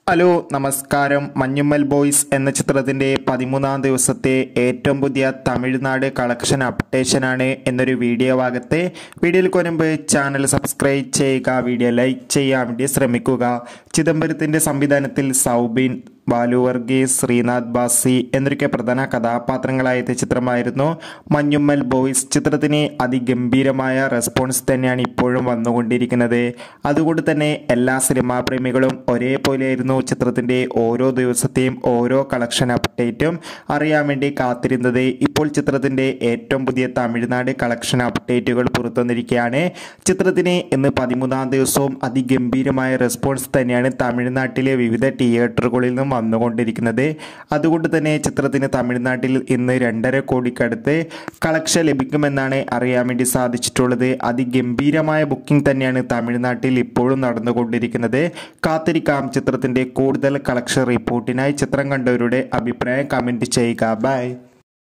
hello നമസ്കാരം Manjummel boys എന്ന ചിത്രത്തിന്റെ പതിമൂന്നാം ദിവസത്തെ ഏറ്റവും പുതിയ തമിഴ്നാട് കളക്ഷൻ അപ്ഡേഷനാണ് എന്നൊരു വീഡിയോ ഭാഗത്തെ വീഡിയോയിൽ കൊനുമ്പ് ചാനൽ സബ്സ്ക്രൈബ് ചെയ്യുക വീഡിയോ ലൈക്ക് ചെയ്യാൻ വേണ്ടി ശ്രമിക്കുക ചിദംബരത്തിന്റെ സംവിധാനത്തിൽ സൗബിൻ ബാലു വർഗീസ് ശ്രീനാഥ് ബാസി എന്നൊക്കെ പ്രധാന കഥാപാത്രങ്ങളായ ചിത്രമായിരുന്നു മഞ്ഞുമ്മൽ ബോയ്സ് ചിത്രത്തിന് അതിഗംഭീരമായ റെസ്പോൺസ് തന്നെയാണ് ഇപ്പോഴും വന്നുകൊണ്ടിരിക്കുന്നത് അതുകൊണ്ട് തന്നെ എല്ലാ സിനിമാ പ്രേമികളും ഒരേപോലെയായിരുന്നു ചിത്രത്തിന്റെ ഓരോ ദിവസത്തെയും ഓരോ കളക്ഷൻ അപ്ഡേറ്റും അറിയാൻ വേണ്ടി കാത്തിരുന്നത് ഇപ്പോൾ ചിത്രത്തിന്റെ ഏറ്റവും പുതിയ തമിഴ്നാട് കളക്ഷൻ അപ്ഡേറ്റുകൾ പുറത്തുവന്നിരിക്കുകയാണ് ചിത്രത്തിന് ഇന്ന് പതിമൂന്നാം ദിവസവും അതിഗംഭീരമായ റെസ്പോൺസ് തന്നെയാണ് തമിഴ്നാട്ടിലെ വിവിധ തിയേറ്ററുകളിൽ നിന്നും വന്നുകൊണ്ടിരിക്കുന്നത് അതുകൊണ്ട് തന്നെ ചിത്രത്തിന് തമിഴ്നാട്ടിൽ ഇന്ന് രണ്ടര കോടിക്കടുത്ത് കളക്ഷൻ ലഭിക്കുമെന്നാണ് അറിയാൻ വേണ്ടി സാധിച്ചിട്ടുള്ളത് അതിഗംഭീരമായ ബുക്കിംഗ് തന്നെയാണ് തമിഴ്നാട്ടിൽ ഇപ്പോഴും നടന്നുകൊണ്ടിരിക്കുന്നത് കാത്തിരിക്കാം ചിത്രത്തിന്റെ കൂടുതൽ കളക്ഷൻ റിപ്പോർട്ടിനായി ചിത്രം കണ്ടവരുടെ അഭിപ്രായം കമന്റ് ചെയ്യുക ബൈ